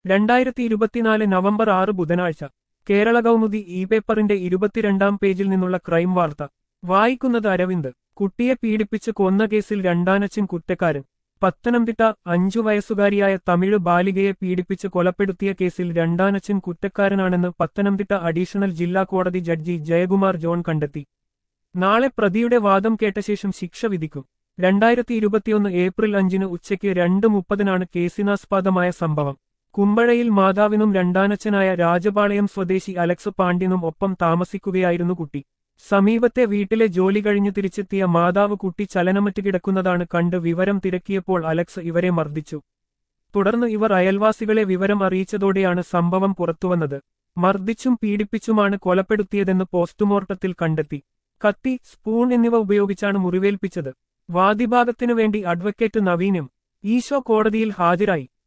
രണ്ടായിരത്തി ഇരുപത്തിനാല് നവംബർ ആറ് ബുധനാഴ്ച കേരള കൗമുദി ഇ പേപ്പറിന്റെ ഇരുപത്തിരണ്ടാം പേജിൽ നിന്നുള്ള ക്രൈം വാർത്ത വായിക്കുന്നത് അരവിന്ദ് കുട്ടിയെ പീഡിപ്പിച്ച് കൊന്ന കേസിൽ രണ്ടാനച്ചൻ കുറ്റക്കാരൻ പത്തനംതിട്ട അഞ്ചു വയസ്സുകാരിയായ തമിഴ് ബാലികയെ പീഡിപ്പിച്ച് കൊലപ്പെടുത്തിയ കേസിൽ രണ്ടാനച്ചൻ കുറ്റക്കാരനാണെന്ന് പത്തനംതിട്ട അഡീഷണൽ ജില്ലാ കോടതി ജഡ്ജി ജയകുമാർ ജോൺ കണ്ടെത്തി നാളെ പ്രതിയുടെ വാദം കേട്ട ശേഷം ശിക്ഷ വിധിക്കും രണ്ടായിരത്തി ഇരുപത്തിയൊന്ന് ഏപ്രിൽ അഞ്ചിന് ഉച്ചയ്ക്ക് രണ്ട് മുപ്പതിനാണ് കേസിനാസ്പദമായ സംഭവം കുമ്പഴയിൽ മാതാവിനും രണ്ടാനച്ചനായ രാജപാളയം സ്വദേശി അലക്സ് പാണ്ഡ്യനും ഒപ്പം താമസിക്കുകയായിരുന്നു കുട്ടി സമീപത്തെ വീട്ടിലെ ജോലി കഴിഞ്ഞു തിരിച്ചെത്തിയ മാതാവ് കുട്ടി ചലനമറ്റ് കിടക്കുന്നതാണ് കണ്ട് വിവരം തിരക്കിയപ്പോൾ അലക്സ് ഇവരെ മർദ്ദിച്ചു തുടർന്ന് ഇവർ അയൽവാസികളെ വിവരം അറിയിച്ചതോടെയാണ് സംഭവം പുറത്തുവന്നത് മർദ്ദിച്ചും പീഡിപ്പിച്ചുമാണ് കൊലപ്പെടുത്തിയതെന്ന് പോസ്റ്റ്മോർട്ടത്തിൽ കണ്ടെത്തി കത്തി സ്പൂൺ എന്നിവ ഉപയോഗിച്ചാണ് മുറിവേൽപ്പിച്ചത് വാദിഭാഗത്തിനു വേണ്ടി അഡ്വക്കേറ്റ് നവീനും ഈശോ കോടതിയിൽ ഹാജരായി